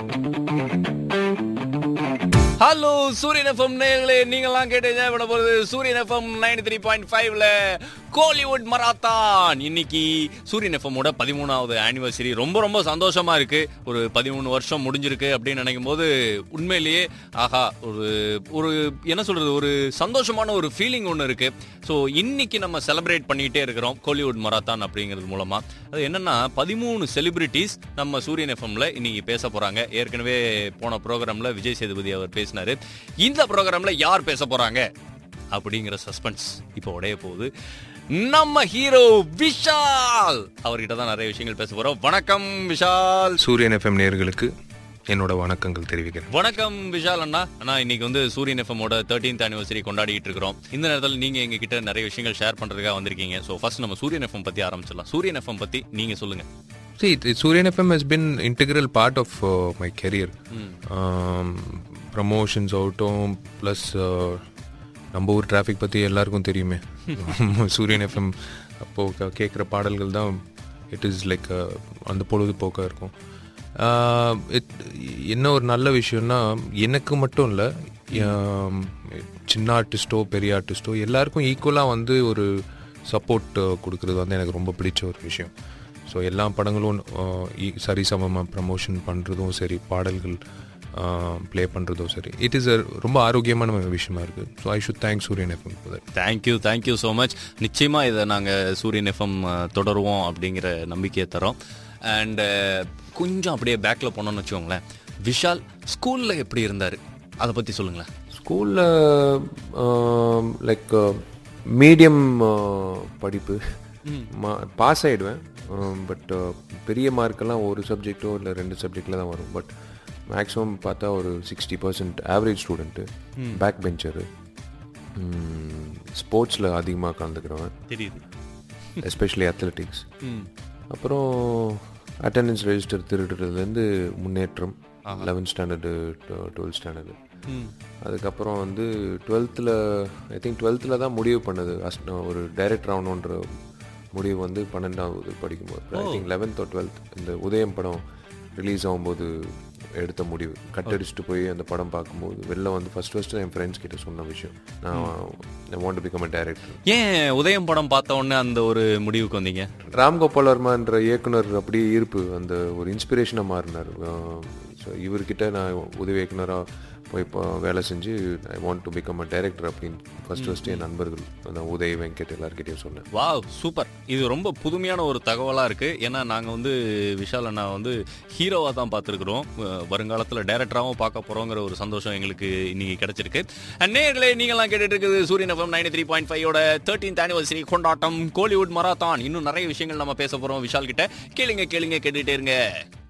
Hello சூரியன் FM நேர்களே நீங்கெல்லாம் கேட்டு என்ஜாய் பண்ண போறது சூரியன் எஃப்எம் நைன்டி த்ரீ பாயிண்ட் ஃபைவ்ல கோலிவுட் மராத்தான் இன்னைக்கு சூரியன் எஃப்எம்மோட பதிமூணாவது ஆனிவர்சரி ரொம்ப ரொம்ப சந்தோஷமா இருக்கு ஒரு பதிமூணு வருஷம் முடிஞ்சிருக்கு அப்படின்னு நினைக்கும் போது உண்மையிலேயே ஆஹா ஒரு ஒரு என்ன சொல்றது ஒரு சந்தோஷமான ஒரு ஃபீலிங் ஒன்று இருக்கு ஸோ இன்னைக்கு நம்ம செலிப்ரேட் பண்ணிட்டே இருக்கிறோம் கோலிவுட் மராத்தான் அப்படிங்கிறது மூலமா அது என்னன்னா பதிமூணு செலிபிரிட்டிஸ் நம்ம சூரியன் எஃப்எம்ல இன்னைக்கு பேச போறாங்க ஏற்கனவே போன ப்ரோக்ராம்ல விஜய் சேதுபதி அவர் பேசினாரு இந்த ப்ரோக்ராம்ல யார் பேச போறாங்க அப்படிங்கிற சஸ்பென்ஸ் இப்போ உடைய போகுது நம்ம ஹீரோ விஷால் அவர்கிட்ட தான் நிறைய விஷயங்கள் பேச போறோம் வணக்கம் விஷால் சூரியன் எஃப்எம் நேர்களுக்கு என்னோட வணக்கங்கள் தெரிவிக்கிறேன் வணக்கம் விஷால் அண்ணா அண்ணா இன்னைக்கு வந்து சூரியன் எஃப்எம்மோட தேர்ட்டீன்த் ஆனிவர்சரி கொண்டாடிட்டு இருக்கிறோம் இந்த நேரத்தில் நீங்க எங்க கிட்ட நிறைய விஷயங்கள் ஷேர் பண்றதுக்காக வந்திருக்கீங்க ஸோ ஃபர்ஸ்ட் நம்ம சூரியன் எஃப்எம் பத்தி ஆரம்பிச்சிடலாம் சூரியன் எஃப்எம் பத்தி நீங்க சொல்லுங்க See, it- Suryan FM has been integral part of uh, my career. Um, promotions ஆகட்டும் ப்ளஸ் நம்ம ஊர் டிராஃபிக் பற்றி எல்லாருக்கும் தெரியுமே சூரியன் எஃப்எம் அப்போது கேட்குற பாடல்கள் தான் இட் இஸ் லைக் அந்த பொழுதுபோக்காக இருக்கும் Uh, it- என்ன ஒரு நல்ல விஷயம்னா எனக்கு மட்டும் இல்லை சின்ன ஆர்டிஸ்டோ பெரிய ஆர்டிஸ்டோ எல்லாருக்கும் ஈக்குவலாக வந்து ஒரு சப்போர்ட் கொடுக்கறது வந்து எனக்கு ரொம்ப பிடிச்ச ஒரு விஷயம் ஸோ எல்லா படங்களும் அஹ், ஈ- சரிசமமாக ப்ரமோஷன் பண்ணுறதும் சரி பாடல்கள் ப்ளே பண்ணுறதும் சரி இட் இஸ் ரொம்ப ஆரோக்கியமான விஷயமா இருக்குது so I should thank Suryan FM for that thank you thank you so much நிச்சயமா இதை நாங்கள் சூரியன் எஃப்எம் தொடருவோம் அப்படிங்கிற நம்பிக்கையை தரோம் அண்ட் கொஞ்சம் அப்படியே பேக்ல போனோம்னு வச்சுக்கோங்களேன் விஷால் ஸ்கூல்ல எப்படி இருந்தாரு அதை பத்தி சொல்லுங்களேன் ஸ்கூலில் லைக் மீடியம் படிப்பு பாஸ் ஆகிடுவேன் பட் பெரிய மார்க்கெல்லாம் ஒரு சப்ஜெக்டோ இல்லை ரெண்டு சப்ஜெக்டில் தான் வரும் பட் மேக்ஸிமம் பார்த்தா ஒரு sixty percent average student back bencher ஸ்போர்ட்ஸில் அதிகமாக கலந்துக்கிறவன் தெரியுது எஸ்பெஷலி அத்லெட்டிக்ஸ் அப்புறம் அட்டெண்டன்ஸ் ரெஜிஸ்டர் திருடுறதுலேருந்து முன்னேற்றம் லெவன்த் ஸ்டாண்டர்டு டுவெல்த் ஸ்டாண்டர்டு அதுக்கப்புறம் வந்து டுவெல்த்தில் ஐ திங்க் டுவெல்த்தில் தான் முடிவு பண்ணது அஸ்- நான் ஒரு டைரக்டர் ஆகணுன்ற முடிவு வந்து பன்னெண்டாவது படிக்கும்போது ஐ திங்க் லெவன்த் டுவெல்த் இந்த உதயம் படம் ரிலீஸ் ஆகும்போது எடுத்த முடிவு கட்டடிச்சுட்டு போய் அந்த படம் பார்க்கும்போது வெளில வந்து ஃபர்ஸ்ட் ஃபர்ஸ்ட் என் ஃப்ரெண்ட்ஸ் கிட்ட சொன்ன விஷயம் நான் I want to become a director ஏன் உதயம் படம் பார்த்த உடனே அந்த ஒரு முடிவுக்கு வந்தீங்க ராம்கோபால் வர்மான்ற இயக்குனர் அப்படியே ஈர்ப்பு அந்த ஒரு இன்ஸ்பிரேஷனாக மாறினார் ஸோ இவர்கிட்ட நான் உதவி இயக்குனராக போய் இப்போ வேலை செஞ்சு I want to become a director அப்படின்னு ஃபர்ஸ்ட் ஃபர்ஸ்ட் என் நண்பர்கள் அந்த உதய் வெங்கட் எல்லார்கிட்டயும் சொன்னேன் வாவ் சூப்பர் இது ரொம்ப புதுமையான ஒரு தகவலாக இருக்கு ஏன்னா நாங்கள் வந்து விஷால் அண்ணா வந்து ஹீரோவாக தான் பார்த்துருக்குறோம் வருங்காலத்தில் டைரக்டராகவும் பார்க்க போகிறோங்கிற ஒரு சந்தோஷம் எங்களுக்கு இன்னைக்கு கிடைச்சிருக்கு அண்ட் நேர்களே நீங்களாம் கேட்டுட்டு இருக்குது Suryan FM ninety three point ஃபைவோட தேர்ட்டீன்த் ஆனிவர்சரி கொண்டாட்டம் கோலிவுட் மராத்தான் இன்னும் நிறைய விஷயங்கள் நம்ம பேச போகிறோம் விஷால் கிட்ட கேளுங்க கேளுங்க கேட்டுட்டே இருங்க